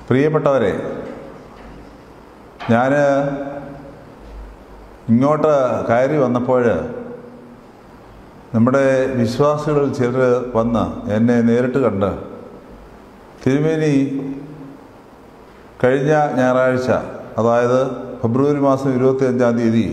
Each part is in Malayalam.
പ്രിയപ്പെട്ടവരെ ഞാൻ ഇങ്ങോട്ട് കയറി വന്നപ്പോൾ നമ്മുടെ വിശ്വാസികളിൽ ചിലർ വന്ന് എന്നെ നേരിട്ട് കണ്ട് തിരുമേനി കഴിഞ്ഞ ഞായറാഴ്ച അതായത് ഫെബ്രുവരി മാസം ഇരുപത്തി അഞ്ചാം തീയതി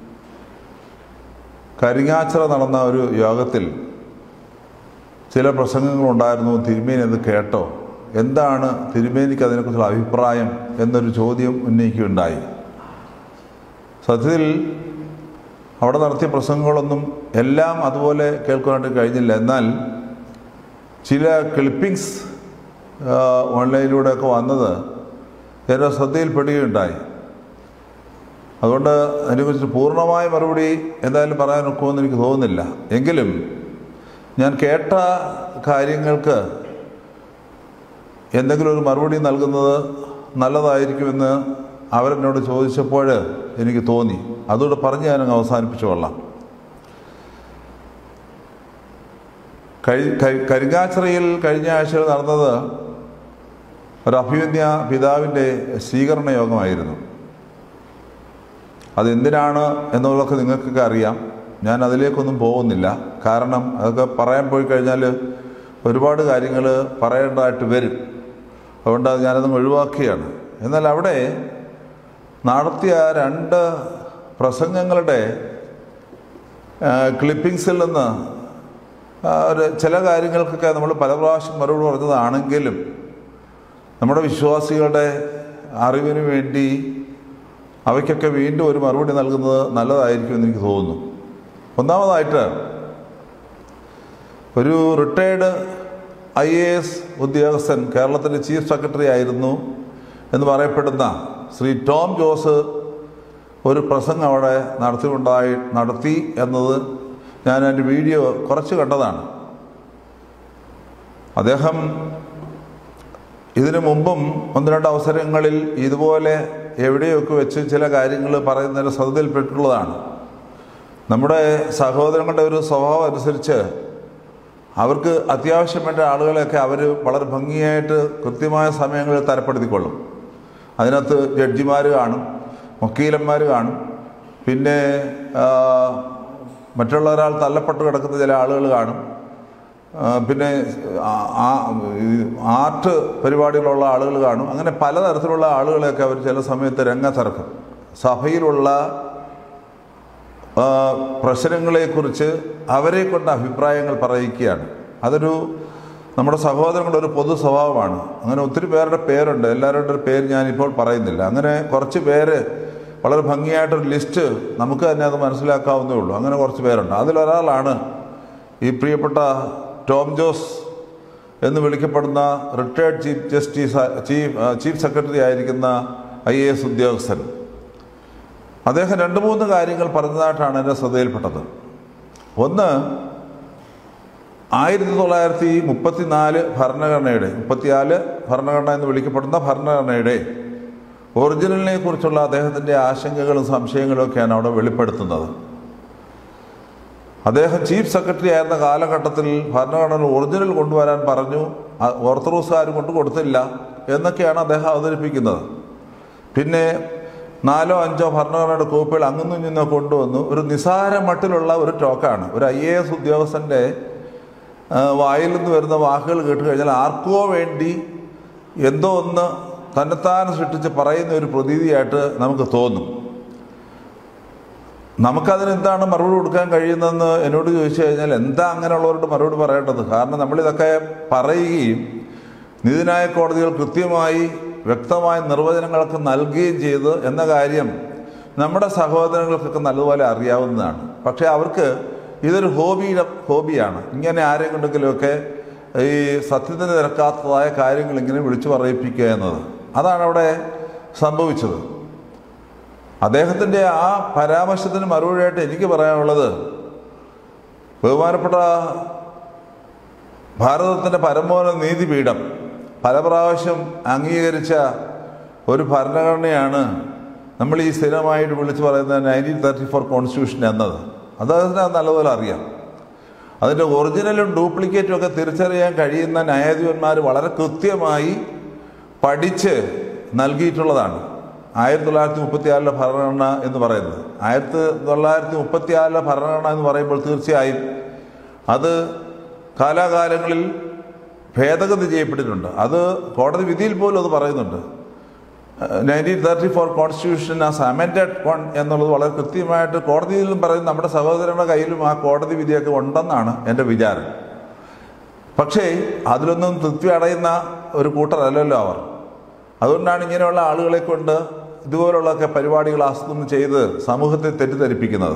കരിങ്ങാച്ചിറ നടന്ന ഒരു യോഗത്തിൽ ചില പ്രസംഗങ്ങളുണ്ടായിരുന്നു തിരുമേനി അത് കേട്ടോ എന്താണ് തിരുമേനിക്ക് അതിനെക്കുറിച്ചുള്ള അഭിപ്രായം എന്നൊരു ചോദ്യം ഉന്നയിക്കുകയുണ്ടായി സത്യത്തിൽ അവിടെ നടത്തിയ പ്രസംഗങ്ങളൊന്നും എല്ലാം അതുപോലെ കേൾക്കാനായിട്ട് കഴിഞ്ഞില്ല എന്നാൽ ചില ക്ലിപ്പിങ്സ് ഓൺലൈനിലൂടെയൊക്കെ വന്നത് എൻ്റെ ശ്രദ്ധയിൽപ്പെടുകയുണ്ടായി അതുകൊണ്ട് അതിനെക്കുറിച്ച് പൂർണ്ണമായ മറുപടി എന്തായാലും പറയാൻ ഒക്കുമെന്ന് എനിക്ക് തോന്നുന്നില്ല എങ്കിലും ഞാൻ കേട്ട കാര്യങ്ങൾക്ക് എന്തെങ്കിലും ഒരു മറുപടി നൽകുന്നത് നല്ലതായിരിക്കുമെന്ന് അവരെന്നോട് ചോദിച്ചപ്പോൾ എനിക്ക് തോന്നി അതുകൊണ്ട് പറഞ്ഞ് ഞാനങ്ങ് അവസാനിപ്പിച്ചു കൊള്ളാം കഴി കരിങ്ങാച്ചിറയിൽ കഴിഞ്ഞ ആഴ്ചയിൽ നടന്നത് ഒരു അഭിമന്യ പിതാവിൻ്റെ സ്വീകരണ യോഗമായിരുന്നു അതെന്തിനാണ് എന്നുള്ളതൊക്കെ നിങ്ങൾക്കൊക്കെ അറിയാം ഞാൻ അതിലേക്കൊന്നും പോകുന്നില്ല കാരണം അതൊക്കെ പറയാൻ പോയി കഴിഞ്ഞാൽ ഒരുപാട് കാര്യങ്ങൾ പറയേണ്ടതായിട്ട് വരും അതുകൊണ്ട് അത് ഞാനത് ഒഴിവാക്കുകയാണ് എന്നാൽ അവിടെ നടത്തിയ രണ്ട് പ്രസംഗങ്ങളുടെ ക്ലിപ്പിങ്സിൽ നിന്ന് ഒരു ചില കാര്യങ്ങൾക്കൊക്കെ നമ്മൾ പല പ്രാവശ്യം മറുപടി പറഞ്ഞതാണെങ്കിലും നമ്മുടെ വിശ്വാസികളുടെ അറിവിന് വേണ്ടി അവയ്ക്കൊക്കെ വീണ്ടും ഒരു മറുപടി നൽകുന്നത് നല്ലതായിരിക്കുമെന്ന് എനിക്ക് തോന്നുന്നു ഒന്നാമതായിട്ട് ഒരു റിട്ടയർഡ് ഐ എ എസ് ഉദ്യോഗസ്ഥൻ കേരളത്തിൻ്റെ ചീഫ് സെക്രട്ടറി ആയിരുന്നു എന്ന് പറയപ്പെടുന്ന ശ്രീ ടോം ജോസ് ഒരു പ്രസംഗം അവിടെ നടത്തിയിട്ടുണ്ടായി നടത്തി എന്നത് ഞാൻ എൻ്റെ വീഡിയോ കുറച്ച് കണ്ടതാണ് അദ്ദേഹം ഇതിനു മുമ്പും ഒന്ന് രണ്ട് അവസരങ്ങളിൽ ഇതുപോലെ എവിടെയൊക്കെ വെച്ച് ചില കാര്യങ്ങൾ പറയുന്നതിന് ശ്രദ്ധയിൽപ്പെട്ടിട്ടുള്ളതാണ് നമ്മുടെ സഹോദരങ്ങളുടെ ഒരു സ്വഭാവം അനുസരിച്ച് അവർക്ക് അത്യാവശ്യം വേണ്ട ആളുകളെയൊക്കെ അവർ വളരെ ഭംഗിയായിട്ട് കൃത്യമായ സമയങ്ങളിൽ തരപ്പെടുത്തിക്കൊള്ളും അതിനകത്ത് ജഡ്ജിമാർ കാണും വക്കീലന്മാർ കാണും പിന്നെ മറ്റുള്ള ഒരാൾ തള്ളപ്പെട്ട് കിടക്കുന്ന ചില ആളുകൾ കാണും പിന്നെ ആർട്ട് പരിപാടികളുള്ള ആളുകൾ കാണും അങ്ങനെ പലതരത്തിലുള്ള ആളുകളെയൊക്കെ അവർ ചില സമയത്ത് രംഗത്തിറക്കും സഭയിലുള്ള പ്രശ്നങ്ങളെക്കുറിച്ച് അവരെ കൊണ്ട് അഭിപ്രായങ്ങൾ പറയിക്കുകയാണ് അതൊരു നമ്മുടെ സഹോദരങ്ങളുടെ ഒരു പൊതു സ്വഭാവമാണ് അങ്ങനെ ഒത്തിരി പേരുടെ പേരുണ്ട് എല്ലാവരുടെ ഒരു പേര് ഞാനിപ്പോൾ പറയുന്നില്ല അങ്ങനെ കുറച്ച് പേര് വളരെ ഭംഗിയായിട്ടൊരു ലിസ്റ്റ് നമുക്ക് തന്നെ അത് മനസ്സിലാക്കാവുന്നേ ഉള്ളൂ അങ്ങനെ കുറച്ച് പേരുണ്ട് അതിലൊരാളാണ് ഈ പ്രിയപ്പെട്ട ടോം ജോസ് എന്ന് വിളിക്കപ്പെടുന്ന retired chief justice chief chief secretary ആയിരിക്കുന്ന ഐ എ എസ് ഉദ്യോഗസ്ഥൻ അദ്ദേഹം രണ്ട് മൂന്ന് കാര്യങ്ങൾ പറഞ്ഞതായിട്ടാണ് എൻ്റെ ശ്രദ്ധയിൽപ്പെട്ടത് ഒന്ന് ആയിരത്തി തൊള്ളായിരത്തി മുപ്പത്തി നാല് ഭരണഘടനയുടെ മുപ്പത്തിനാല് ഭരണഘടന എന്ന് വിളിക്കപ്പെടുന്ന ഭരണഘടനയുടെ ഒറിജിനലിനെ കുറിച്ചുള്ള അദ്ദേഹത്തിൻ്റെ ആശങ്കകളും സംശയങ്ങളും ഒക്കെയാണ് അവിടെ വെളിപ്പെടുത്തുന്നത് അദ്ദേഹം ചീഫ് സെക്രട്ടറി ആയിരുന്ന കാലഘട്ടത്തിൽ ഭരണഘടന ഒറിജിനൽ കൊണ്ടുവരാൻ പറഞ്ഞു ഓർത്തഡോക്സുകാർ കൊണ്ട് കൊടുത്തില്ല എന്നൊക്കെയാണ് അദ്ദേഹം അവതരിപ്പിക്കുന്നത് പിന്നെ നാലോ അഞ്ചോ ഭരണഘടനയുടെ കോപ്പികൾ അങ്ങും ഇങ്ങുന്നോ കൊണ്ടുവന്നു ഒരു നിസാര മട്ടിലുള്ള ഒരു ടോക്കാണ് ഒരു ഐ എ എസ് ഉദ്യോഗസ്ഥൻ്റെ വായിൽ നിന്ന് വരുന്ന വാക്കുകൾ കേട്ട് കഴിഞ്ഞാൽ ആർക്കോ വേണ്ടി എന്തോ ഒന്ന് തന്നെത്താൻ സൃഷ്ടിച്ച് പറയുന്ന ഒരു പ്രതീതിയായിട്ട് നമുക്ക് തോന്നും നമുക്കതിന് എന്താണ് മറുപടി കൊടുക്കാൻ കഴിയുന്നതെന്ന് എന്നോട് ചോദിച്ചു കഴിഞ്ഞാൽ എന്താ അങ്ങനെയുള്ളവരോട് മറുപടി പറയേണ്ടത് കാരണം നമ്മളിതൊക്കെ പറയുകയും നീതിന്യായ കോടതികൾ കൃത്യമായി വ്യക്തമായ നിർവചനങ്ങളൊക്കെ നൽകുകയും ചെയ്ത് എന്ന കാര്യം നമ്മുടെ സഹോദരങ്ങൾക്കൊക്കെ നല്ലതുപോലെ അറിയാവുന്നതാണ് പക്ഷേ അവർക്ക് ഇതൊരു ഹോബിയുടെ ഹോബിയാണ് ഇങ്ങനെ ആരെങ്കിലെങ്കിലുമൊക്കെ ഈ സത്യത്തിന് നിരക്കാത്തതായ കാര്യങ്ങൾ ഇങ്ങനെ വിളിച്ചു പറയിപ്പിക്കുക എന്നത് അതാണ് അവിടെ സംഭവിച്ചത് അദ്ദേഹത്തിൻ്റെ ആ പരാമർശത്തിന് മറുപടിയായിട്ട് എനിക്ക് പറയാനുള്ളത് ബഹുമാനപ്പെട്ട ഭാരതത്തിൻ്റെ പരമോന്നത നീതിപീഠം പല പ്രാവശ്യം അംഗീകരിച്ച ഒരു ഭരണഘടനയാണ് നമ്മൾ ഈ സ്ഥിരമായിട്ട് വിളിച്ചു പറയുന്ന നയൻറ്റീൻ തേർട്ടി ഫോർ കോൺസ്റ്റിറ്റ്യൂഷൻ എന്നത് അദ്ദേഹത്തിന് അത് നല്ലപോലെ അറിയാം അതിൻ്റെ ഒറിജിനലും ഡ്യൂപ്ലിക്കേറ്റും ഒക്കെ തിരിച്ചറിയാൻ കഴിയുന്ന ന്യായാധിപന്മാർ വളരെ കൃത്യമായി പഠിച്ച് നൽകിയിട്ടുള്ളതാണ് ആയിരത്തി തൊള്ളായിരത്തി മുപ്പത്തി ആറിലെ ഭരണഘടന എന്ന് പറയുന്നത് ആയിരത്തി തൊള്ളായിരത്തി മുപ്പത്തി ആറിലെ ഭരണഘടന എന്ന് പറയുമ്പോൾ തീർച്ചയായും അത് കാലാകാലങ്ങളിൽ ഭേദഗതി ചെയ്യപ്പെട്ടിട്ടുണ്ട് അത് കോടതി വിധിയിൽ പോലും അത് പറയുന്നുണ്ട് nineteen thirty four constitution as amended one എന്നുള്ളത് വളരെ കൃത്യമായിട്ട് കോടതിയിലും പറയും നമ്മുടെ സഹോദരങ്ങളുടെ കയ്യിലും ആ കോടതി വിധിയൊക്കെ ഉണ്ടെന്നാണ് എൻ്റെ വിചാരം പക്ഷേ അതിലൊന്നും തൃപ്തി അടയുന്ന ഒരു കൂട്ടരല്ലല്ലോ അവർ അതുകൊണ്ടാണ് ഇങ്ങനെയുള്ള ആളുകളെ കൊണ്ട് ഇതുപോലുള്ളൊക്കെ പരിപാടികൾ ആസൂത്രണം ചെയ്ത് സമൂഹത്തെ തെറ്റിദ്ധരിപ്പിക്കുന്നത്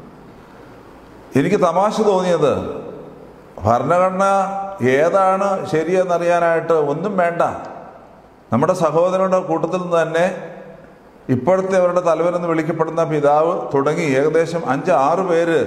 എനിക്ക് തമാശ തോന്നിയത് ഭരണഘടന ഏതാണ് ശരിയെന്നറിയാനായിട്ട് ഒന്നും വേണ്ട നമ്മുടെ സഹോദരങ്ങളുടെ കൂട്ടത്തിൽ നിന്ന് തന്നെ ഇപ്പോഴത്തെ അവരുടെ തലവനെന്ന് വിളിക്കപ്പെടുന്ന പിതാവ് തുടങ്ങി ഏകദേശം അഞ്ച് ആറ് പേര്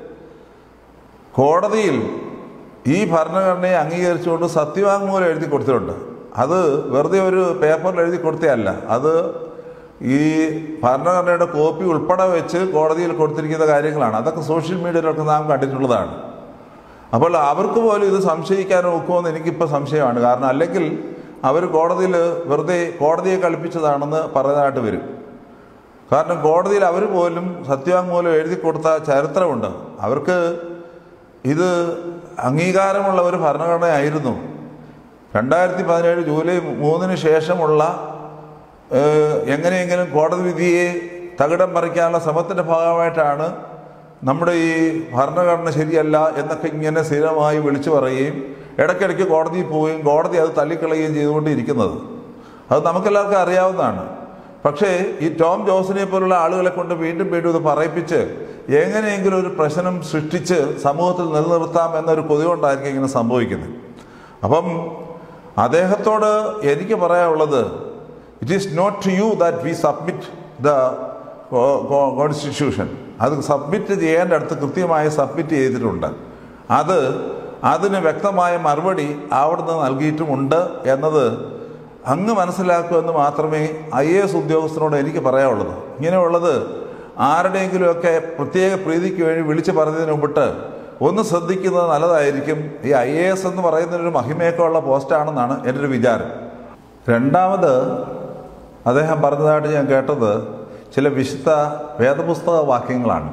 കോടതിയിൽ ഈ ഭരണഘടനയെ അംഗീകരിച്ചുകൊണ്ട് സത്യവാങ്മൂലം എഴുതി കൊടുത്തിട്ടുണ്ട് അത് വെറുതെ ഒരു പേപ്പറിൽ എഴുതി കൊടുത്തതല്ല അത് ഈ ഭരണഘടനയുടെ കോപ്പി ഉൾപ്പെടെ വെച്ച് കോടതിയിൽ കൊടുത്തിരിക്കുന്ന കാര്യങ്ങളാണ് അതൊക്കെ സോഷ്യൽ മീഡിയയിലൊക്കെ നാം കണ്ടിട്ടുള്ളതാണ് അപ്പോൾ അവർക്ക് പോലും ഇത് സംശയിക്കാനോ ഒക്കുമെന്ന് എനിക്കിപ്പോൾ സംശയമാണ് കാരണം അല്ലെങ്കിൽ അവർ കോടതിയിൽ വെറുതെ കോടതിയെ കളിപ്പിച്ചതാണെന്ന് പറയുന്നതായിട്ട് വരും കാരണം കോടതിയിൽ അവർ പോലും സത്യവാങ്മൂലം എഴുതി കൊടുത്ത ചരിത്രമുണ്ട് അവർക്ക് ഇത് അംഗീകാരമുള്ള ഒരു ഭരണഘടനയായിരുന്നു രണ്ടായിരത്തി പതിനേഴ് ജൂലൈ മൂന്നിന് ശേഷമുള്ള ഏഹ്, എങ്ങനെയെങ്കിലും കോടതി വിധിയെ തകിടം മറിക്കാനുള്ള ശ്രമത്തിൻ്റെ ഭാഗമായിട്ടാണ് നമ്മുടെ ഈ ഭരണഘടന ശരിയല്ല എന്നൊക്കെ ഇങ്ങനെ സ്ഥിരമായി വിളിച്ചു പറയുകയും ഇടയ്ക്കിടയ്ക്ക് കോടതിയിൽ പോവുകയും കോടതി അത് തള്ളിക്കളയുകയും ചെയ്തുകൊണ്ടിരിക്കുന്നത് അത് നമുക്കെല്ലാവർക്കും അറിയാവുന്നതാണ് പക്ഷേ ഈ ടോം ജോസിനെ പോലുള്ള ആളുകളെ കൊണ്ട് വീണ്ടും വീണ്ടും ഇത് പറയിപ്പിച്ച് എങ്ങനെയെങ്കിലും ഒരു പ്രശ്നം സൃഷ്ടിച്ച് സമൂഹത്തിൽ നിലനിർത്താം എന്നൊരു കൊതി കൊണ്ടായിരിക്കും ഇങ്ങനെ സംഭവിക്കുന്നത് അപ്പം അദ്ദേഹത്തോട് എനിക്ക് പറയാനുള്ളത് it is not to you that we submit the constitution അത് സബ്മിറ്റ് ചെയ്യേണ്ട അടുത്ത് കൃത്യമായി സബ്മിറ്റ് ചെയ്തിട്ടുണ്ട് അത് അതിന് വ്യക്തമായ മറുപടി അവിടുന്ന് നൽകിയിട്ടുമുണ്ട് എന്നത് അങ്ങ് മനസ്സിലാക്കുമെന്ന് മാത്രമേ ഐ എ എസ് ഉദ്യോഗസ്ഥനോട് എനിക്ക് പറയാനുള്ളത് ഇങ്ങനെയുള്ളത് ആരുടെയെങ്കിലുമൊക്കെ പ്രത്യേക പ്രീതിക്ക് വേണ്ടി വിളിച്ചു പറഞ്ഞതിന് മുമ്പിട്ട് ഒന്ന് ശ്രദ്ധിക്കുന്നത് നല്ലതായിരിക്കും ഈ ഐ എ എസ് എന്ന് പറയുന്നൊരു മഹിമയൊക്കെ ഉള്ള പോസ്റ്റാണെന്നാണ് എൻ്റെ ഒരു വിചാരം രണ്ടാമത് അദ്ദേഹം പറഞ്ഞതായിട്ട് ഞാൻ കേട്ടത് ചില വിശുദ്ധ വേദപുസ്തക വാക്യങ്ങളാണ്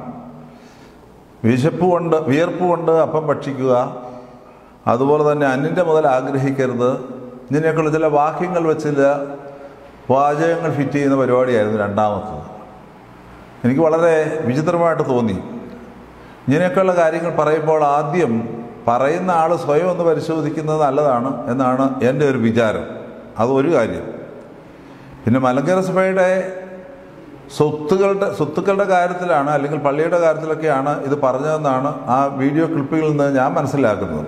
വിശപ്പ് കൊണ്ട് വിയർപ്പ് കൊണ്ട് അപ്പം ഭക്ഷിക്കുക അതുപോലെ തന്നെ അന്യൻ്റെ മുതൽ ആഗ്രഹിക്കരുത് ഇങ്ങനെയൊക്കെയുള്ള ചില വാക്യങ്ങൾ വെച്ച് ചില വാചകങ്ങൾ ഫിറ്റ് ചെയ്യുന്ന പരിപാടിയായിരുന്നു രണ്ടാമത്തത് എനിക്ക് വളരെ വിചിത്രമായിട്ട് തോന്നി ഇങ്ങനെയൊക്കെയുള്ള കാര്യങ്ങൾ പറയുമ്പോൾ ആദ്യം പറയുന്ന ആൾ സ്വയം ഒന്ന് പരിശോധിക്കുന്നത് നല്ലതാണ് എന്നാണ് എൻ്റെ ഒരു വിചാരം അതൊരു കാര്യം പിന്നെ മലങ്കര സഭയുടെ സ്വത്തുക്കളുടെ സ്വത്തുക്കളുടെ കാര്യത്തിലാണ് അല്ലെങ്കിൽ പള്ളിയുടെ കാര്യത്തിലൊക്കെയാണ് ഇത് പറഞ്ഞതെന്നാണ് ആ വീഡിയോ ക്ലിപ്പുകളിൽ നിന്ന് ഞാൻ മനസ്സിലാക്കുന്നത്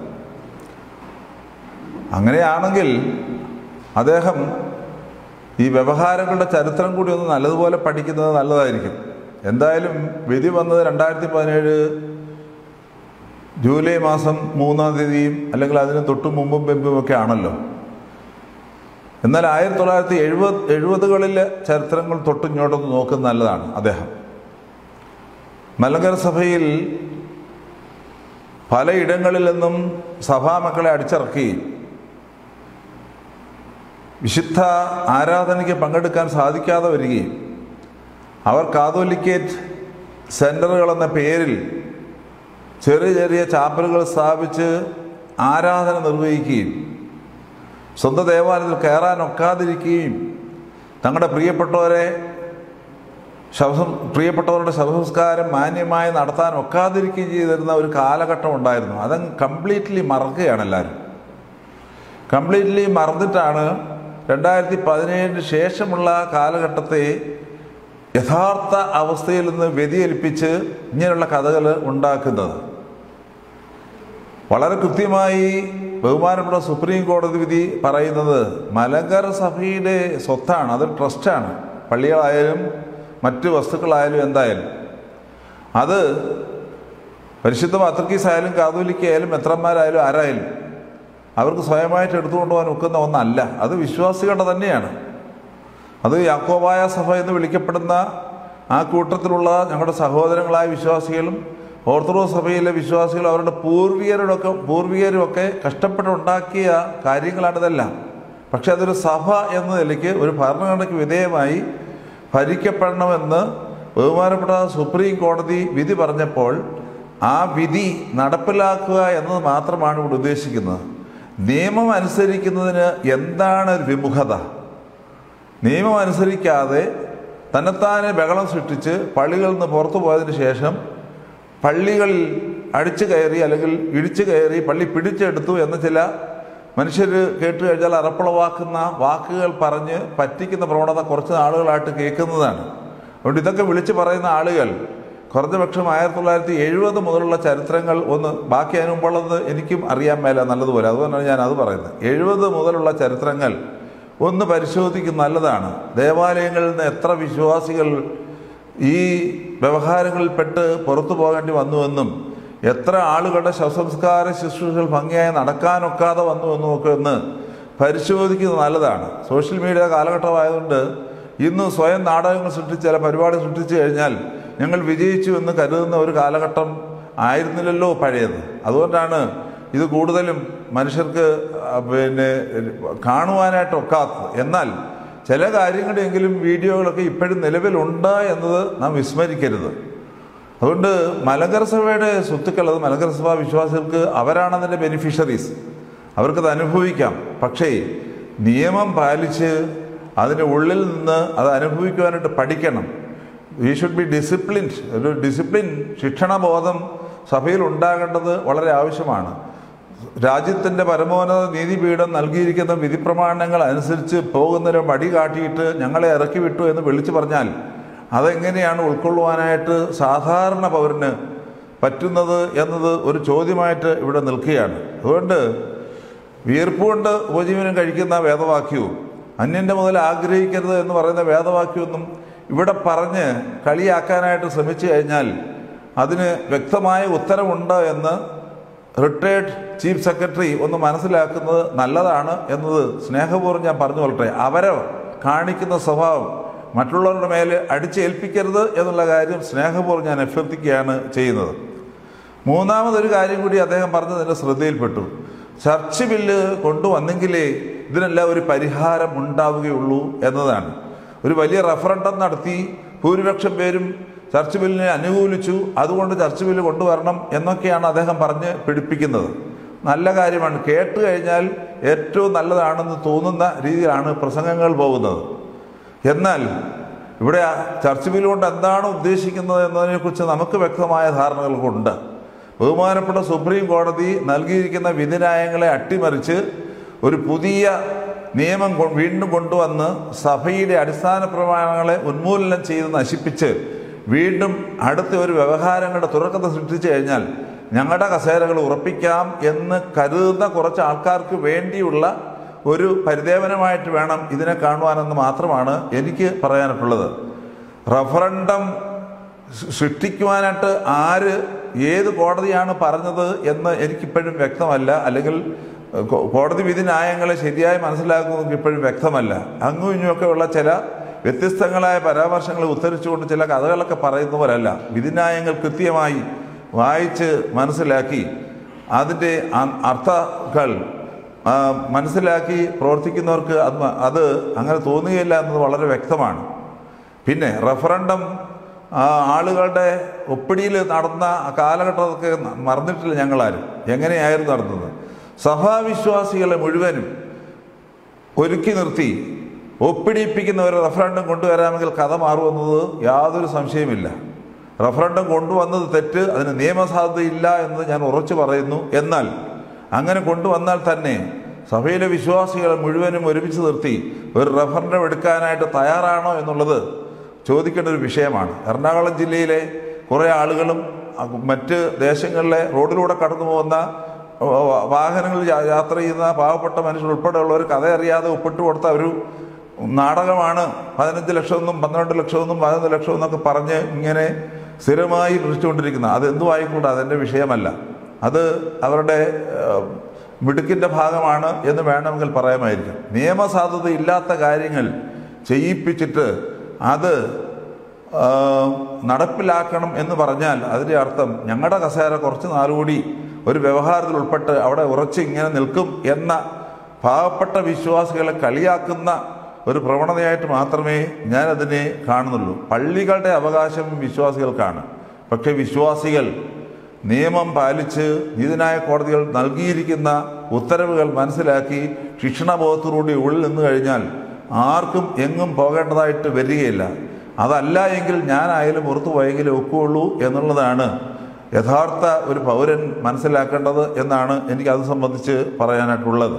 അങ്ങനെയാണെങ്കിൽ അദ്ദേഹം ഈ വ്യവഹാരങ്ങളുടെ ചരിത്രം കൂടി ഒന്ന് നല്ലതുപോലെ പഠിക്കുന്നത് നല്ലതായിരിക്കും എന്തായാലും വിധി വന്നത് രണ്ടായിരത്തി പതിനേഴ് ജൂലൈ മാസം മൂന്നാം തീയതിയും അല്ലെങ്കിൽ അതിന് തൊട്ട് മുമ്പും പിമ്പും ഒക്കെ ആണല്ലോ എന്നാൽ ആയിരത്തി തൊള്ളായിരത്തി എഴുപത് എഴുപതുകളിലെ ചരിത്രങ്ങൾ തൊട്ടിങ്ങോട്ടൊന്ന് നോക്കുന്നത് നല്ലതാണ് അദ്ദേഹം മലങ്കര സഭയിൽ പലയിടങ്ങളിൽ നിന്നും സഭാമക്കളെ അടിച്ചിറക്കി വിശുദ്ധ ആരാധനയ്ക്ക് പങ്കെടുക്കാൻ സാധിക്കാതെ വരികയും അവർ കാതോലിക്കേറ്റ് സെൻ്ററുകൾ എന്ന പേരിൽ ചെറിയ ചെറിയ ചാപ്പലുകൾ സ്ഥാപിച്ച് ആരാധന നിർവഹിക്കുകയും സ്വന്തം ദേവാലയത്തിൽ കയറാൻ ഒക്കാതിരിക്കുകയും തങ്ങളുടെ പ്രിയപ്പെട്ടവരെ ശവസം പ്രിയപ്പെട്ടവരുടെ ശവസംസ്കാരം മാന്യമായി നടത്താൻ ഒക്കാതിരിക്കുകയും ചെയ്തിരുന്ന ഒരു കാലഘട്ടം ഉണ്ടായിരുന്നു അതങ്ങ് കംപ്ലീറ്റ്ലി മറക്കുകയാണ് എല്ലാവരും കംപ്ലീറ്റ്ലി മറന്നിട്ടാണ് രണ്ടായിരത്തി പതിനേഴിന് ശേഷമുള്ള കാലഘട്ടത്തെ യഥാർത്ഥ അവസ്ഥയിൽ നിന്ന് വ്യതിചലിപ്പിച്ച് ഇങ്ങനെയുള്ള കഥകൾ ഉണ്ടാക്കുന്നത് വളരെ കൃത്യമായി ബഹുമാനപ്പെട്ട സുപ്രീം കോടതി വിധി പറയുന്നത് മലങ്കര സഭയുടെ സ്വത്താണ് അതൊരു ട്രസ്റ്റാണ് പള്ളികളായാലും മറ്റ് വസ്തുക്കളായാലും എന്തായാലും അത് പരിശുദ്ധ പത്രക്കീസ് ആയാലും കാതോലിക്കായാലും മെത്രന്മാരായാലും ആരായാലും അവർക്ക് സ്വയമായിട്ട് എടുത്തുകൊണ്ട് പോകാൻ ഒക്കുന്ന ഒന്നല്ല അത് വിശ്വാസികളുടെ തന്നെയാണ് അത് യാക്കോബായ സഭ എന്ന് വിളിക്കപ്പെടുന്ന ആ കൂട്ടത്തിലുള്ള ഞങ്ങളുടെ സഹോദരങ്ങളായ വിശ്വാസികളും ഓർത്തഡോക്സ് സഭയിലെ വിശ്വാസികൾ അവരുടെ പൂർവികരുടെയൊക്കെ പൂർവികരുമൊക്കെ കഷ്ടപ്പെട്ടുണ്ടാക്കിയ കാര്യങ്ങളാണിതെല്ലാം പക്ഷെ അതൊരു സഭ എന്ന നിലയ്ക്ക് ഒരു ഭരണഘടനയ്ക്ക് വിധേയമായി ഭരിക്കപ്പെടണമെന്ന് ബഹുമാനപ്പെട്ട സുപ്രീം കോടതി വിധി പറഞ്ഞപ്പോൾ ആ വിധി നടപ്പിലാക്കുക എന്നത് മാത്രമാണ് ഇവിടെ ഉദ്ദേശിക്കുന്നത് നിയമം അനുസരിക്കുന്നതിന് എന്താണ് ഒരു വിമുഖത നിയമം അനുസരിക്കാതെ തന്നെത്താനെ ബഹളം സൃഷ്ടിച്ച് പള്ളികളിൽ നിന്ന് പുറത്തു പോയതിനു ശേഷം പള്ളികളിൽ അടിച്ചു കയറി അല്ലെങ്കിൽ ഇടിച്ചു കയറി പള്ളി പിടിച്ചെടുത്തു എന്ന ചില മനുഷ്യർ കേട്ട് കഴിഞ്ഞാൽ അറപ്പുളവാക്കുന്ന വാക്കുകൾ പറഞ്ഞ് പറ്റിക്കുന്ന പ്രവണത കുറച്ച് നാളുകളായിട്ട് കേൾക്കുന്നതാണ് അതുകൊണ്ട് ഇതൊക്കെ വിളിച്ചു പറയുന്ന ആളുകൾ കുറഞ്ഞ പക്ഷം ആയിരത്തി തൊള്ളായിരത്തി എഴുപത് മുതലുള്ള ചരിത്രങ്ങൾ ഒന്ന് ബാക്കി അതിന് മുമ്പുള്ളത് എനിക്കും അറിയാൻ മേല നല്ലതുപോലെ അതുകൊണ്ടാണ് ഞാൻ അത് പറയുന്നത് എഴുപത് മുതലുള്ള ചരിത്രങ്ങൾ ഒന്ന് പരിശോധിക്കുന്ന നല്ലതാണ് ദേവാലയങ്ങളിൽ നിന്ന് എത്ര വിശ്വാസികൾ ഈ വ്യവഹാരങ്ങളിൽപ്പെട്ട് പുറത്തു പോകേണ്ടി വന്നുവെന്നും എത്ര ആളുകളുടെ ശവസംസ്കാര ശുശ്രൂഷകൾ ഭംഗിയായി നടക്കാനൊക്കാതെ വന്നുവെന്നും ഒക്കെ ഒന്ന് പരിശോധിക്കുന്നത് നല്ലതാണ് സോഷ്യൽ മീഡിയ കാലഘട്ടമായതുകൊണ്ട് ഇന്ന് സ്വയം നാടകങ്ങൾ സൃഷ്ടിച്ച് ചില പരിപാടി സൃഷ്ടിച്ചു കഴിഞ്ഞാൽ ഞങ്ങൾ വിജയിച്ചു എന്ന് കരുതുന്ന ഒരു കാലഘട്ടം ആയിരുന്നില്ലല്ലോ പഴയത് അതുകൊണ്ടാണ് ഇത് കൂടുതലും മനുഷ്യർക്ക് ആ, പിന്നെ കാണുവാനായിട്ട് ഒക്കാത്തത് എന്നാൽ ചില കാര്യങ്ങളുടെയെങ്കിലും വീഡിയോകളൊക്കെ ഇപ്പോഴും നിലവിലുണ്ട് എന്നത് നാം വിസ്മരിക്കരുത് അതുകൊണ്ട് മലങ്കര സഭയുടെ സ്വത്തുക്കൾ അത് മലങ്കര സഭ വിശ്വാസികൾക്ക് അവരാണ് അതിൻ്റെ ബെനിഫിഷ്യറീസ് അവർക്കത് അനുഭവിക്കാം പക്ഷേ നിയമം പാലിച്ച് അതിൻ്റെ ഉള്ളിൽ നിന്ന് അത് അനുഭവിക്കുവാനായിട്ട് പഠിക്കണം വി ഷുഡ് ബി ഡിസിപ്ലിൻഡ് ഒരു ഡിസിപ്ലിൻ ശിക്ഷണബോധം സഭയിൽ ഉണ്ടാകേണ്ടത് വളരെ ആവശ്യമാണ് രാജ്യത്തിൻ്റെ പരമോന്നത നീതിപീഠം നൽകിയിരിക്കുന്ന വിധിപ്രമാണങ്ങൾ അനുസരിച്ച് പോകുന്നതിന് മടി കാട്ടിയിട്ട് ഞങ്ങളെ ഇറക്കി വിട്ടു എന്ന് വിളിച്ചു പറഞ്ഞാൽ അതെങ്ങനെയാണ് ഉൾക്കൊള്ളുവാനായിട്ട് സാധാരണ പൗരന് പറ്റുന്നത് എന്നത് ഒരു ചോദ്യമായിട്ട് ഇവിടെ നിൽക്കുകയാണ് അതുകൊണ്ട് വിയർപ്പുകൊണ്ട് ഉപജീവനം കഴിക്കുന്ന വേദവാക്യവും അന്യൻ്റെ മുതൽ ആഗ്രഹിക്കരുത് എന്ന് പറയുന്ന വേദവാക്യമൊന്നും ഇവിടെ പറഞ്ഞ് കളിയാക്കാനായിട്ട് ശ്രമിച്ചു കഴിഞ്ഞാൽ അതിന് വ്യക്തമായ ഉത്തരവുണ്ട് എന്ന് റിട്ടയർഡ് ചീഫ് സെക്രട്ടറി ഒന്ന് മനസ്സിലാക്കുന്നത് നല്ലതാണ് എന്നത് സ്നേഹപൂർവ്വം ഞാൻ പറഞ്ഞു കൊള്ളട്ടെ അവരെ കാണിക്കുന്ന സ്വഭാവം മറ്റുള്ളവരുടെ മേലെ അടിച്ചേൽപ്പിക്കരുത് എന്നുള്ള കാര്യം സ്നേഹപൂർവ്വം ഞാൻ അഭ്യർത്ഥിക്കുകയാണ് ചെയ്യുന്നത് മൂന്നാമതൊരു കാര്യം കൂടി അദ്ദേഹം പറഞ്ഞത് എൻ്റെ ശ്രദ്ധയിൽപ്പെട്ടു ചർച്ച് ബില്ല് കൊണ്ടുവന്നെങ്കിലേ ഇതിനെല്ലാം ഒരു പരിഹാരം ഉണ്ടാവുകയുള്ളൂ എന്നതാണ് ഒരു വലിയ റഫറൻഡം നടത്തി ഭൂരിപക്ഷം പേരും ചർച്ച് ബില്ലിനെ അനുകൂലിച്ചു അതുകൊണ്ട് ചർച്ച് ബില്ല് കൊണ്ടുവരണം എന്നൊക്കെയാണ് അദ്ദേഹം പറഞ്ഞ് പിടിപ്പിക്കുന്നത് നല്ല കാര്യമാണ് കേട്ട് കഴിഞ്ഞാൽ ഏറ്റവും നല്ലതാണെന്ന് തോന്നുന്ന രീതിയിലാണ് പ്രസംഗങ്ങൾ പോകുന്നത് എന്നാൽ ഇവിടെ ആ ചർച്ച് ബില്ല് കൊണ്ട് എന്താണ് ഉദ്ദേശിക്കുന്നത് എന്നതിനെക്കുറിച്ച് നമുക്ക് വ്യക്തമായ ധാരണകൾക്കുണ്ട് ബഹുമാനപ്പെട്ട സുപ്രീം കോടതി നൽകിയിരിക്കുന്ന വിധിന്യായങ്ങളെ അട്ടിമറിച്ച് ഒരു പുതിയ നിയമം കൊ- വീണ്ടും കൊണ്ടുവന്ന് സഭയുടെ അടിസ്ഥാന പ്രമാണങ്ങളെ ഉന്മൂലനം ചെയ്ത് നശിപ്പിച്ച് വീണ്ടും അടുത്ത ഒരു വ്യവഹാരങ്ങളുടെ തുറക്കത്തെ സൃഷ്ടിച്ചു കഴിഞ്ഞാൽ ഞങ്ങളുടെ കസേരകൾ ഉറപ്പിക്കാം എന്ന് കരുതുന്ന കുറച്ച് ആൾക്കാർക്ക് വേണ്ടിയുള്ള ഒരു പരിദേവനമായിട്ട് വേണം ഇതിനെ കാണുവാനെന്ന് മാത്രമാണ് എനിക്ക് പറയാനായിട്ടുള്ളത് റഫറൻഡം സൃ- സൃഷ്ടിക്കുവാനായിട്ട് ആര് ഏത് കോടതിയാണ് പറഞ്ഞത് എന്ന് എനിക്കിപ്പോഴും വ്യക്തമല്ല അല്ലെങ്കിൽ ഏഹ്, കോ- കോടതി വിധി ന്യായങ്ങളെ ശരിയായി മനസ്സിലാക്കുന്നത് ഇപ്പോഴും വ്യക്തമല്ല അങ്ങും ഇങ്ങുമൊക്കെ ഉള്ള ചില വ്യത്യസ്തങ്ങളായ പരാമർശങ്ങളെ ഉദ്ധരിച്ചുകൊണ്ട് ചില കഥകളൊക്കെ പറയുന്നവരല്ല വിധിന്യായങ്ങൾ കൃത്യമായി വായിച്ച് മനസ്സിലാക്കി അതിൻ്റെ അ- അർത്ഥങ്ങൾ ആ, മനസ്സിലാക്കി പ്രവർത്തിക്കുന്നവർക്ക് അത് മ- അത് അങ്ങനെ തോന്നുകയില്ല എന്നത് വളരെ വ്യക്തമാണ് പിന്നെ റഫറൻഡം ആ, ആളുകളുടെ ഒപ്പിടിയിൽ നടന്ന ആ കാലഘട്ടമൊക്കെ മറന്നിട്ടില്ല ഞങ്ങളാരും എങ്ങനെയായിരുന്നു നടന്നത് സഭാവിശ്വാസികളെ മുഴുവനും ഒരുക്കി നിർത്തി ഒപ്പിടിപ്പിക്കുന്ന ഒരു റഫറൻഡം കൊണ്ടുവരാമെങ്കിൽ കഥ മാറുമെന്നത് യാതൊരു സംശയമില്ല റഫറൻഡം കൊണ്ടുവന്നത് തെറ്റ് അതിന് നിയമസാധ്യതയില്ല എന്ന് ഞാൻ ഉറച്ചു പറയുന്നു എന്നാൽ അങ്ങനെ കൊണ്ടുവന്നാൽ തന്നെ സഭയിലെ വിശ്വാസികളെ മുഴുവനും ഒരുമിച്ച് നിർത്തി ഒരു റഫറൻഡം എടുക്കാനായിട്ട് തയ്യാറാണോ എന്നുള്ളത് ചോദിക്കേണ്ട ഒരു വിഷയമാണ് എറണാകുളം ജില്ലയിലെ കുറേ ആളുകളും അ- മറ്റ് ദേശങ്ങളിലെ റോഡിലൂടെ കടന്നു പോകുന്ന ഓ, വാഹനങ്ങളിൽ യാ- യാത്ര ചെയ്യുന്ന പാവപ്പെട്ട മനുഷ്യർ ഉൾപ്പെടെയുള്ളവർ കഥ അറിയാതെ ഒപ്പിട്ട് കൊടുത്ത ഒരു നാടകമാണ് പതിനഞ്ച് ലക്ഷമെന്നും പന്ത്രണ്ട് ലക്ഷമെന്നും പതിനൊന്ന് ലക്ഷം എന്നൊക്കെ പറഞ്ഞ് ഇങ്ങനെ സ്ഥിരമായി പ്രശ്നിച്ചുകൊണ്ടിരിക്കുന്നത് അത് എന്തും ആയിക്കൂടാ അതെൻ്റെ വിഷയമല്ല അത് അവരുടെ ഏഹ്, മിടുക്കിൻ്റെ ഭാഗമാണ് എന്ന് വേണമെങ്കിൽ പറയാമായിരിക്കും നിയമസാധുത ഇല്ലാത്ത കാര്യങ്ങൾ ചെയ്യിപ്പിച്ചിട്ട് അത് ആ, നടപ്പിലാക്കണം എന്ന് പറഞ്ഞാൽ അതിൻ്റെ അർത്ഥം ഞങ്ങളുടെ കസേര കുറച്ച് നാളുകൂടി ഒരു വ്യവഹാരത്തിൽ ഉൾപ്പെട്ട് അവിടെ ഉറച്ച് ഇങ്ങനെ നിൽക്കും എന്ന പാവപ്പെട്ട വിശ്വാസികളെ കളിയാക്കുന്ന ഒരു പ്രവണതയായിട്ട് മാത്രമേ ഞാനതിനെ കാണുന്നുള്ളൂ പള്ളികളുടെ അവകാശം വിശ്വാസികൾക്കാണ് പക്ഷേ വിശ്വാസികൾ നിയമം പാലിച്ച് നീതിന്യായ കോടതികൾ നൽകിയിരിക്കുന്ന ഉത്തരവുകൾ മനസ്സിലാക്കി ശിക്ഷണബോധത്തോടുകൂടി ഉള്ളിൽ നിന്ന് കഴിഞ്ഞാൽ ആർക്കും എങ്ങും പോകേണ്ടതായിട്ട് വരികയില്ല അതല്ല എങ്കിൽ ഞാനായാലും പുറത്തു പോയെങ്കിലും ഒക്കുള്ളൂ എന്നുള്ളതാണ് യഥാർത്ഥ ഒരു പൗരൻ മനസ്സിലാക്കേണ്ടത് എന്നാണ് എനിക്ക് അത് സംബന്ധിച്ച് പറയാനായിട്ടുള്ളത്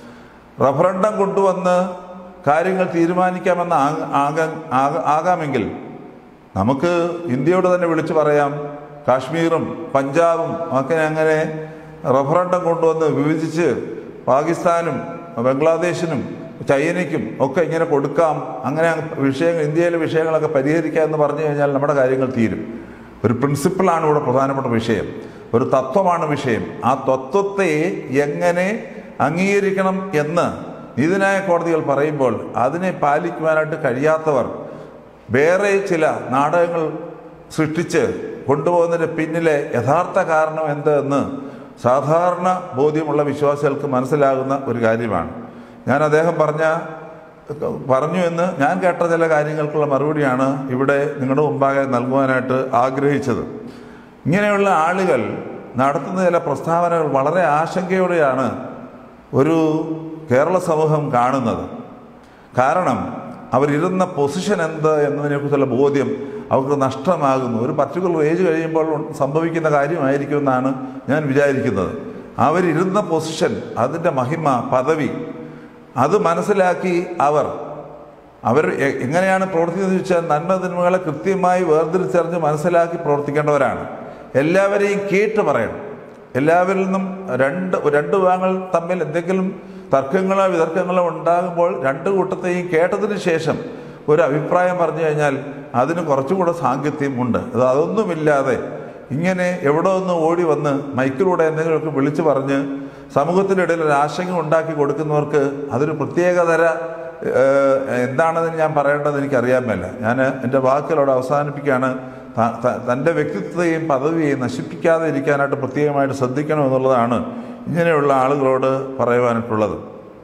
റഫറണ്ടം കൊണ്ടുവന്ന് കാര്യങ്ങൾ തീരുമാനിക്കാമെന്ന് ആക- ആക- ആക- ആകാമെങ്കിൽ നമുക്ക് ഇന്ത്യയോട് തന്നെ വിളിച്ചു പറയാം കാശ്മീറും പഞ്ചാബും ഒക്കെ അങ്ങനെ റഫറണ്ടം കൊണ്ടുവന്ന് വിഭജിച്ച് പാകിസ്ഥാനും ബംഗ്ലാദേശിനും ചൈനയ്ക്കും ഒക്കെ ഇങ്ങനെ കൊടുക്കാം അങ്ങനെ വിഷയങ്ങൾ ഇന്ത്യയിലെ വിഷയങ്ങളൊക്കെ പരിഹരിക്കാം എന്ന് പറഞ്ഞു കഴിഞ്ഞാൽ നമ്മുടെ കാര്യങ്ങൾ തീരും ഒരു പ്രിൻസിപ്പിളാണ് ഇവിടെ പ്രധാനപ്പെട്ട വിഷയം ഒരു തത്വമാണ് വിഷയം ആ തത്വത്തെ എങ്ങനെ അംഗീകരിക്കണം എന്ന് നീതിന്യായ കോടതികൾ പറയുമ്പോൾ അതിനെ പാലിക്കുവാനായിട്ട് കഴിയാത്തവർ വേറെ ചില നാടകങ്ങൾ സൃഷ്ടിച്ച് കൊണ്ടുപോകുന്നതിന് പിന്നിലെ യഥാർത്ഥ കാരണം എന്ത് എന്ന് സാധാരണ ബോധ്യമുള്ള വിശ്വാസികൾക്ക് മനസ്സിലാകുന്ന ഒരു കാര്യമാണ് ഞാൻ അദ്ദേഹം പറഞ്ഞ പറഞ്ഞു എന്ന് ഞാൻ കേട്ട ചില കാര്യങ്ങൾക്കുള്ള മറുപടിയാണ് ഇവിടെ നിങ്ങളുടെ മുമ്പാകെ നൽകുവാനായിട്ട് ആഗ്രഹിച്ചത് ഇങ്ങനെയുള്ള ആളുകൾ നടത്തുന്ന ചില പ്രസ്താവനകൾ വളരെ ആശങ്കയോടെയാണ് ഒരു കേരള സമൂഹം കാണുന്നത് കാരണം അവരിരുന്ന പൊസിഷൻ എന്ത് എന്നതിനെക്കുറിച്ചുള്ള ബോധ്യം അവർക്ക് നഷ്ടമാകുന്നു ഒരു പർട്ടിക്കുലർ ഏജ് കഴിയുമ്പോൾ സംഭവിക്കുന്ന കാര്യമായിരിക്കുമെന്നാണ് ഞാൻ വിചാരിക്കുന്നത് അവരിരുന്ന പൊസിഷൻ അതിൻ്റെ മഹിമ പദവി അത് മനസ്സിലാക്കി അവർ അവർ എ- എങ്ങനെയാണ് പ്രവർത്തിക്കുന്നത് വെച്ചാൽ നന്മ തിന്മകളെ കൃത്യമായി വേർതിരിച്ചറിഞ്ഞ് മനസ്സിലാക്കി പ്രവർത്തിക്കേണ്ടവരാണ് എല്ലാവരെയും കേട്ട് പറയണം എല്ലാവരിൽ നിന്നും രണ്ട് രണ്ട് വിഭാഗങ്ങൾ തമ്മിൽ എന്തെങ്കിലും തർക്കങ്ങളോ വിതർക്കങ്ങളോ ഉണ്ടാകുമ്പോൾ രണ്ട് കൂട്ടത്തെയും കേട്ടതിന് ശേഷം ഒരു അഭിപ്രായം പറഞ്ഞു കഴിഞ്ഞാൽ അതിന് കുറച്ചുകൂടെ സാങ്കത്യം ഉണ്ട് അത് അതൊന്നുമില്ലാതെ ഇങ്ങനെ എവിടെ ഒന്ന് ഓടി വന്ന് മൈക്കിലൂടെ എന്തെങ്കിലുമൊക്കെ വിളിച്ചു പറഞ്ഞ് സമൂഹത്തിൻ്റെ ഇടയിൽ ഒരു ആശങ്ക ഉണ്ടാക്കി കൊടുക്കുന്നവർക്ക് അതൊരു പ്രത്യേകതര ഏഹ്, എന്താണെന്ന് ഞാൻ പറയേണ്ടത് എനിക്കറിയാൻ മേല ഞാൻ എൻ്റെ വാക്കുകളോട് അവസാനിപ്പിക്കുകയാണ് ത- ത- തൻ്റെ വ്യക്തിത്വത്തെയും പദവിയെയും നശിപ്പിക്കാതെ ഇരിക്കാനായിട്ട് പ്രത്യേകമായിട്ട് ശ്രദ്ധിക്കണം എന്നുള്ളതാണ് ഇങ്ങനെയുള്ള ആളുകളോട് പറയുവാനായിട്ടുള്ളത്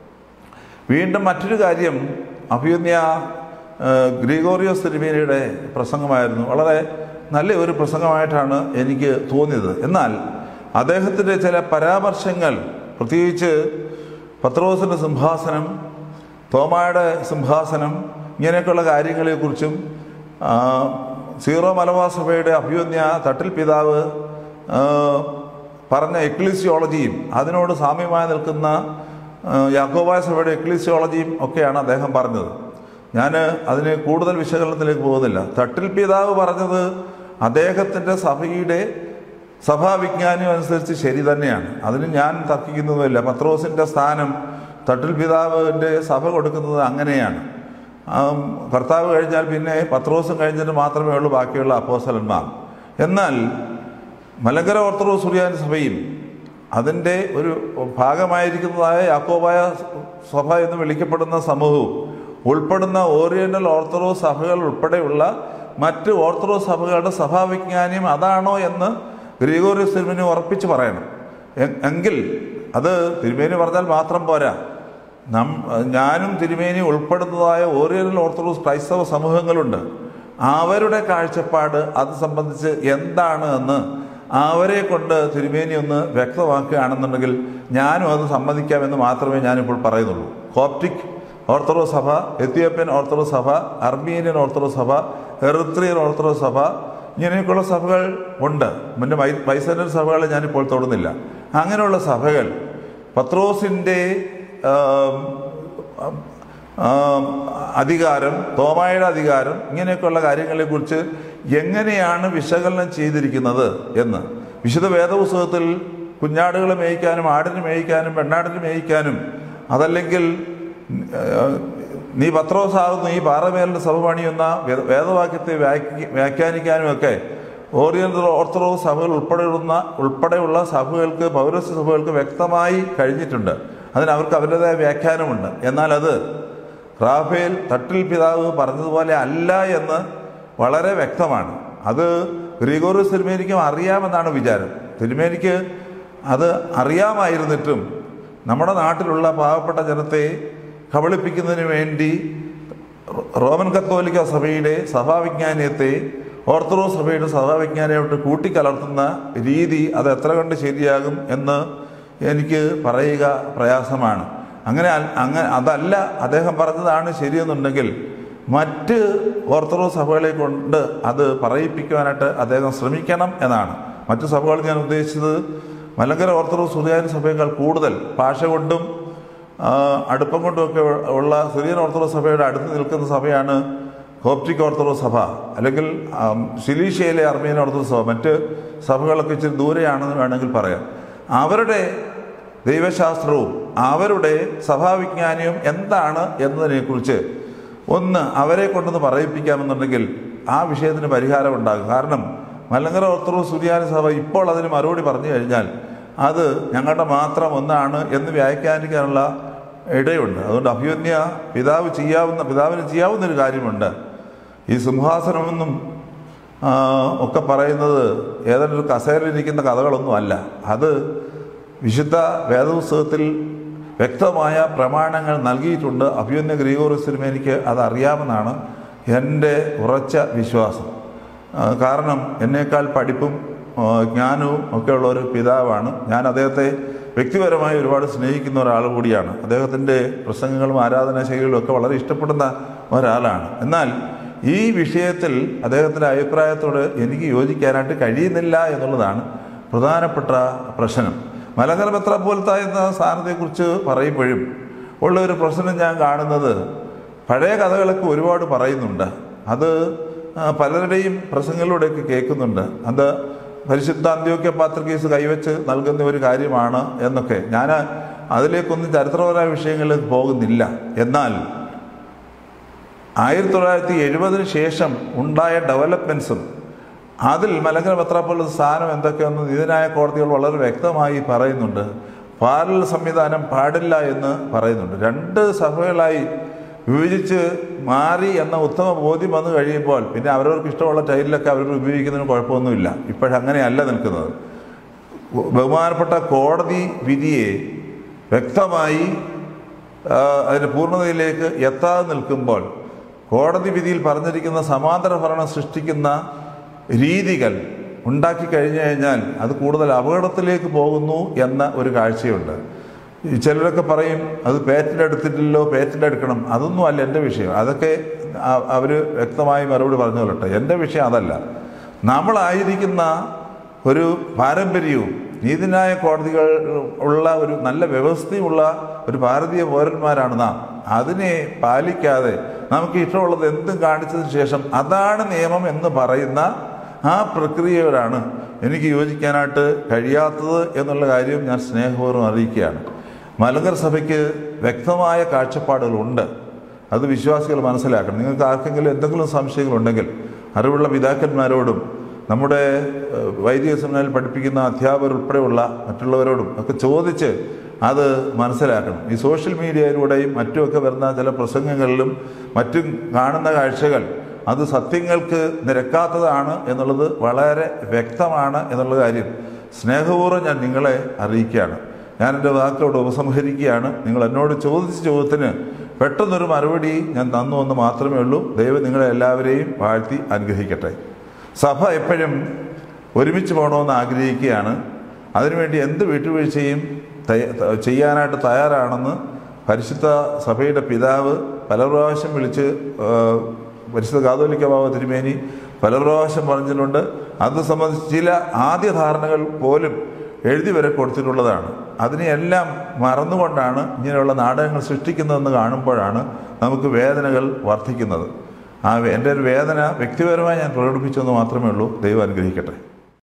വീണ്ടും മറ്റൊരു കാര്യം അഭിയുന്യ ഏഹ്, ഗ്രിഗോറിയോസ് തിരുമേനിയുടെ പ്രസംഗമായിരുന്നു വളരെ നല്ല ഒരു പ്രസംഗമായിട്ടാണ് എനിക്ക് തോന്നിയത് എന്നാൽ അദ്ദേഹത്തിൻ്റെ ചില പരാമർശങ്ങൾ പ്രത്യേകിച്ച് പത്രോസിൻ്റെ സിംഹാസനം തോമായുടെ സിംഹാസനം ഇങ്ങനെയൊക്കെയുള്ള കാര്യങ്ങളെക്കുറിച്ചും ആ, സീറോ മലബാർ സഭയുടെ അഭ്യുന്യ തട്ടിൽ പിതാവ് ആ, പറഞ്ഞ എക്ലിസിയോളജിയും അതിനോട് സാമ്യമായി നിൽക്കുന്ന ആ, യാക്കോബായ സഭയുടെ എക്ലിസിയോളജിയും ഒക്കെയാണ് അദ്ദേഹം പറഞ്ഞത് ഞാൻ അതിന് കൂടുതൽ വിശകലനത്തിലേക്ക് പോകുന്നില്ല തട്ടിൽ പിതാവ് പറഞ്ഞത് അദ്ദേഹത്തിൻ്റെ സഭയുടെ സഭാവിജ്ഞാനം അനുസരിച്ച് ശരി തന്നെയാണ് അതിന് ഞാൻ തർക്കിക്കുന്നതുമില്ല പത്രോസിൻ്റെ സ്ഥാനം തട്ടിൽ പിതാവിൻ്റെ സഭ കൊടുക്കുന്നത് അങ്ങനെയാണ് ആ, കർത്താവ് കഴിഞ്ഞാൽ പിന്നെ പത്രോസും കഴിഞ്ഞിട്ട് മാത്രമേ ഉള്ളൂ ബാക്കിയുള്ള അപ്പോസലന്മാർ എന്നാൽ മലങ്കര ഓർത്തഡോക്സ് സുറിയാനി സഭയും അതിൻ്റെ ഒരു ഭാഗമായിരിക്കുന്നതായ യാക്കോബായ സഭ എന്ന് വിളിക്കപ്പെടുന്ന സമൂഹവും ഉൾപ്പെടുന്ന ഓറിയന്റൽ ഓർത്തഡോക്സ് സഭകൾ ഉൾപ്പെടെയുള്ള മറ്റ് ഓർത്തഡോക്സ് സഭകളുടെ സഭാവിജ്ഞാനം അതാണോ എന്ന് ഗ്രിഗോറിയസ് തിരുമേനി ഉറപ്പിച്ച് പറയണം എ- എങ്കിൽ അത് തിരുമേനി പറഞ്ഞാൽ മാത്രം പോരാ നം ഞാനും തിരുമേനി ഉൾപ്പെടുന്നതായ ഓറിയന്റൽ ഓർത്തഡോക്സ് ക്രൈസ്തവ സമൂഹങ്ങളുണ്ട് അവരുടെ കാഴ്ചപ്പാട് അത് സംബന്ധിച്ച് എന്താണ് എന്ന് അവരെ കൊണ്ട് തിരുമേനി ഒന്ന് വ്യക്തമാക്കുകയാണെന്നുണ്ടെങ്കിൽ ഞാനും അത് സമ്മതിക്കാമെന്ന് മാത്രമേ ഞാനിപ്പോൾ പറയുന്നുള്ളൂ കോപ്റ്റിക് ഓർത്തഡോക്സ് സഭ എത്യോപ്യൻ ഓർത്തഡോക്സ് സഭ അർമീനിയൻ ഓർത്തഡോക്സ് സഭ എറിത്രിയൻ ഓർത്തഡോക്സ് സഭ ഇങ്ങനെയൊക്കെയുള്ള സഭകൾ ഉണ്ട് പിന്നെ വൈ വൈസന്യൻ സഭകളെ ഞാനിപ്പോൾ തൊടുന്നില്ല അങ്ങനെയുള്ള സഭകൾ പത്രോസിൻ്റെ ആം, ആം, അധികാരം തോമായുടെ അധികാരം ഇങ്ങനെയൊക്കെയുള്ള കാര്യങ്ങളെക്കുറിച്ച് എങ്ങനെയാണ് വിശകലനം ചെയ്തിരിക്കുന്നത് എന്ന് വിശുദ്ധ വേദപുസ്തകത്തിൽ കുഞ്ഞാടുകളെ മേയ്ക്കാനും ആടിനെ മേയ്ക്കാനും പെണ്ണാടിനെ മേയ്ക്കാനും അതല്ലെങ്കിൽ ഏഹ്, നീ പത്രോസാകുന്നു ഈ പാറമേലിൻ്റെ സഭ പണിയുന്ന വേ- വേദവാക്യത്തെ വ്യാഖ്യ വ്യാഖ്യാനിക്കാനും ഒക്കെ ഓറിയന്റൽ ഓർത്തഡോക്സ് സഭകൾ ഉൾപ്പെടെയുള്ള ഉൾപ്പെടെയുള്ള സഭകൾക്ക് പൗരസ്യ സഭകൾക്ക് വ്യക്തമായി കഴിഞ്ഞിട്ടുണ്ട് അതിന് അവർക്ക് അവരുടേതായ വ്യാഖ്യാനമുണ്ട് എന്നാൽ അത് റാഫേൽ തട്ടിൽ പിതാവ് പറഞ്ഞതുപോലെ അല്ല എന്ന് വളരെ വ്യക്തമാണ് അത് ഗ്രിഗോറിയസ് തിരുമേനിക്കും അറിയാമെന്നാണ് വിചാരം തിരുമേനിക്ക് അത് അറിയാമായിരുന്നിട്ടും നമ്മുടെ നാട്ടിലുള്ള പാവപ്പെട്ട ജനത്തെ കബളിപ്പിക്കുന്നതിന് വേണ്ടി റോമൻ കത്തോലിക്ക സഭയുടെ സഭാവിജ്ഞാനീയത്തെ ഓർത്തഡോക്സ് സഭയുടെ സഭാവിജ്ഞാനമായിട്ട് കൂട്ടിക്കലർത്തുന്ന രീതി അത് എത്ര കണ്ട് ശരിയാകും എന്ന് എനിക്ക് പറയുക പ്രയാസമാണ് അങ്ങനെ അൽ- അങ്ങനെ അതല്ല അദ്ദേഹം പറഞ്ഞതാണ് ശരിയെന്നുണ്ടെങ്കിൽ മറ്റ് ഓർത്തഡോക്സ് സഭകളെ കൊണ്ട് അത് പറയിപ്പിക്കുവാനായിട്ട് അദ്ദേഹം ശ്രമിക്കണം എന്നാണ് മറ്റു സഭകൾ ഞാൻ ഉദ്ദേശിച്ചത് മലങ്കര ഓർത്തഡോക്സ് സുറിയാനി സഭയേക്കാൾ കൂടുതൽ ഭാഷ കൊണ്ടും ആ, അടുപ്പം കൊണ്ടുമൊക്കെ ഉള്ള സിറിയൻ ഓർത്തഡോക്സ് സഭയുടെ അടുത്ത് നിൽക്കുന്ന സഭയാണ് കോപ്റ്റിക് ഓർത്തഡോക്സ് സഭ അല്ലെങ്കിൽ ആം, ശിലീഷ്യയിലെ അർമീൻ ഓർത്തഡോക്സ് സഭ മറ്റ് സഭകളൊക്കെ ഇച്ചിരി ദൂരെയാണെന്ന് വേണമെങ്കിൽ പറയാം അവരുടെ ദൈവശാസ്ത്രവും അവരുടെ സഭാവിജ്ഞാനവും എന്താണ് എന്നതിനെക്കുറിച്ച് ഒന്ന് അവരെ കൊണ്ടൊന്ന് പറയിപ്പിക്കാമെന്നുണ്ടെങ്കിൽ ആ വിഷയത്തിന് പരിഹാരം ഉണ്ടാകും കാരണം മലങ്കര ഓർത്തഡോക്സ് സുറിയാനി സഭ ഇപ്പോൾ അതിന് മറുപടി പറഞ്ഞു കഴിഞ്ഞാൽ അത് ഞങ്ങളുടെ മാത്രം ഒന്നാണ് എന്ന് വ്യാഖ്യാനിക്കാനുള്ള ഇടയുണ്ട് അതുകൊണ്ട് അഭ്യുന്യ പിതാവ് ചെയ്യാവുന്ന പിതാവിന് ചെയ്യാവുന്ന ഒരു കാര്യമുണ്ട് ഈ സിംഹാസനമെന്നും ആ, ഒക്കെ പറയുന്നത് ഏതാണ്ട് ഒരു കസേരയിലിരിക്കുന്ന കഥകളൊന്നും അല്ല അത് വിശുദ്ധ വേദപുസ്തകത്തിൽ വ്യക്തമായ പ്രമാണങ്ങൾ നൽകിയിട്ടുണ്ട് അഭ്യുന്ന ഗ്രിഗോറിയസ് എനിക്ക് അത് അറിയാമെന്നാണ് എൻ്റെ ഉറച്ച വിശ്വാസം ആ, കാരണം എന്നേക്കാൾ പഠിപ്പും ആ, ജ്ഞാനവും ഒക്കെ ഉള്ള ഒരു പിതാവാണ് ഞാൻ അദ്ദേഹത്തെ വ്യക്തിപരമായി ഒരുപാട് സ്നേഹിക്കുന്ന ഒരാൾ കൂടിയാണ് അദ്ദേഹത്തിൻ്റെ പ്രസംഗങ്ങളും ആരാധനാ ശൈലികളും ഒക്കെ വളരെ ഇഷ്ടപ്പെടുന്ന ഒരാളാണ് എന്നാൽ ഈ വിഷയത്തിൽ അദ്ദേഹത്തിൻ്റെ അഭിപ്രായത്തോട് എനിക്ക് യോജിക്കാനായിട്ട് കഴിയുന്നില്ല എന്നുള്ളതാണ് പ്രധാനപ്പെട്ട പ്രശ്നം മലങ്കര മെത്രാപ്പോലത്ത എന്ന സ്ഥാനത്തെക്കുറിച്ച് പറയുമ്പോഴും ഉള്ള ഒരു പ്രശ്നം ഞാൻ കാണുന്നത് പഴയ കഥകളൊക്കെ ഒരുപാട് പറയുന്നുണ്ട് അത് ആ, പലരുടെയും പ്രസംഗങ്ങളിലൂടെയൊക്കെ കേൾക്കുന്നുണ്ട് അത് പരിശുദ്ധ അന്ത്യോക്യ പാത്രക്കേസ് കൈവച്ച് നൽകുന്ന ഒരു കാര്യമാണ് എന്നൊക്കെ ഞാൻ അതിലേക്കൊന്നും ചരിത്രപരമായ വിഷയങ്ങളിൽ പോകുന്നില്ല എന്നാൽ ആയിരത്തി തൊള്ളായിരത്തി എഴുപതിന് ശേഷം ഉണ്ടായ ഡെവലപ്മെൻറ്റ്സും അതിൽ മലങ്കര പത്രാപ്പോലുള്ള സ്ഥാനം എന്തൊക്കെയെന്ന് നീതിന്യായ കോടതികൾ വളരെ വ്യക്തമായി പറയുന്നുണ്ട് പാരൽ സംവിധാനം പാടില്ല എന്ന് പറയുന്നുണ്ട് രണ്ട് സഭകളായി വിഭജിച്ച് മാറി എന്ന ഉത്തമ ബോധ്യം വന്നു കഴിയുമ്പോൾ പിന്നെ അവരവർക്ക് ഇഷ്ടമുള്ള ടൈലിലൊക്കെ അവർ ഉപയോഗിക്കുന്നതിന് കുഴപ്പമൊന്നുമില്ല ഇപ്പോഴങ്ങനെയല്ല നിൽക്കുന്നത് ബഹുമാനപ്പെട്ട കോടതി വിധിയെ വ്യക്തമായി ആ, അതിൻ്റെ പൂർണ്ണതയിലേക്ക് എത്താതെ നിൽക്കുമ്പോൾ കോടതി വിധിയിൽ പറഞ്ഞിരിക്കുന്ന സമാന്തര ഭരണം സൃഷ്ടിക്കുന്ന രീതികൾ ഉണ്ടാക്കി കഴിഞ്ഞു കഴിഞ്ഞാൽ അത് കൂടുതൽ അപകടത്തിലേക്ക് പോകുന്നു എന്ന ഒരു കാഴ്ചയുണ്ട് ഈ ചിലരൊക്കെ പറയും അത് പേറ്റൻ്റ് എടുത്തിട്ടില്ലല്ലോ പേറ്റൻ്റ് എടുക്കണം അതൊന്നും അല്ല എൻ്റെ വിഷയം അതൊക്കെ അവർ വ്യക്തമായി മറുപടി പറഞ്ഞു കൊള്ളട്ടെ എൻ്റെ വിഷയം അതല്ല നമ്മളായിരിക്കുന്ന ഒരു പാരമ്പര്യവും നീതിന്യായ കോടതികൾ ഉള്ള ഒരു നല്ല വ്യവസ്ഥയുമുള്ള ഒരു ഭാരതീയ പൗരന്മാരാണ് നാം അതിനെ പാലിക്കാതെ നമുക്ക് ഇഷ്ടമുള്ളത് എന്തും കാണിച്ചതിന് ശേഷം അതാണ് നിയമം എന്ന് പറയുന്ന ആ പ്രക്രിയയോടാണ് എനിക്ക് യോജിക്കാനായിട്ട് കഴിയാത്തത് എന്നുള്ള കാര്യം ഞാൻ സ്നേഹപൂർവ്വം അറിയിക്കുകയാണ് മലങ്കർ സഭയ്ക്ക് വ്യക്തമായ കാഴ്ചപ്പാടുകളുണ്ട് അത് വിശ്വാസികൾ മനസ്സിലാക്കണം നിങ്ങൾക്ക് ആർക്കെങ്കിലും എന്തെങ്കിലും സംശയങ്ങളുണ്ടെങ്കിൽ അറിവുള്ള പിതാക്കന്മാരോടും നമ്മുടെ ഏഹ്, വൈദിക സെമിനാറിൽ പഠിപ്പിക്കുന്ന അധ്യാപകർ ഉൾപ്പെടെയുള്ള മറ്റുള്ളവരോടും ഒക്കെ ചോദിച്ച് അത് മനസ്സിലാക്കണം ഈ സോഷ്യൽ മീഡിയയിലൂടെയും മറ്റുമൊക്കെ വരുന്ന ചില പ്രസംഗങ്ങളിലും മറ്റും കാണുന്ന കാഴ്ചകൾ അത് സത്യങ്ങൾക്ക് നിരക്കാത്തതാണ് എന്നുള്ളത് വളരെ വ്യക്തമാണ് എന്നുള്ള കാര്യം സ്നേഹപൂർവ്വം ഞാൻ നിങ്ങളെ അറിയിക്കുകയാണ് ഞാൻ എൻ്റെ വാക്കുകളോട് ഉപസംഹരിക്കുകയാണ് നിങ്ങൾ എന്നോട് ചോദിച്ച ചോദ്യത്തിന് പെട്ടെന്നൊരു മറുപടി ഞാൻ തന്നു എന്ന് മാത്രമേ ഉള്ളൂ ദൈവം നിങ്ങളെ എല്ലാവരെയും വാഴ്ത്തി അനുഗ്രഹിക്കട്ടെ സഭ എപ്പോഴും ഒരുമിച്ച് പോകണമെന്ന് ആഗ്രഹിക്കുകയാണ് അതിനുവേണ്ടി എന്ത് വിട്ടുവീഴ്ചയും തയ്യ- ത- ചെയ്യാനായിട്ട് തയ്യാറാണെന്ന് പരിശുദ്ധ സഭയുടെ പിതാവ് പല പ്രാവശ്യം വിളിച്ച് ആ, പരിശുദ്ധ കാതോലിക്ക ബാബ തിരുമേനി പല പ്രാവശ്യം പറഞ്ഞിട്ടുണ്ട് അത് സംബന്ധിച്ച് ചില ആദ്യ ധാരണകൾ പോലും എഴുതി വരെ കൊടുത്തിട്ടുള്ളതാണ് അതിനെയെല്ലാം മറന്നുകൊണ്ടാണ് ഇങ്ങനെയുള്ള നാടകങ്ങൾ സൃഷ്ടിക്കുന്നതെന്ന് കാണുമ്പോഴാണ് നമുക്ക് വേദനകൾ വർദ്ധിക്കുന്നത് ആ വേ- എൻ്റെ ഒരു വേദന വ്യക്തിപരമായി ഞാൻ പ്രകടിപ്പിച്ചെന്ന് മാത്രമേ ഉള്ളൂ ദൈവം അനുഗ്രഹിക്കട്ടെ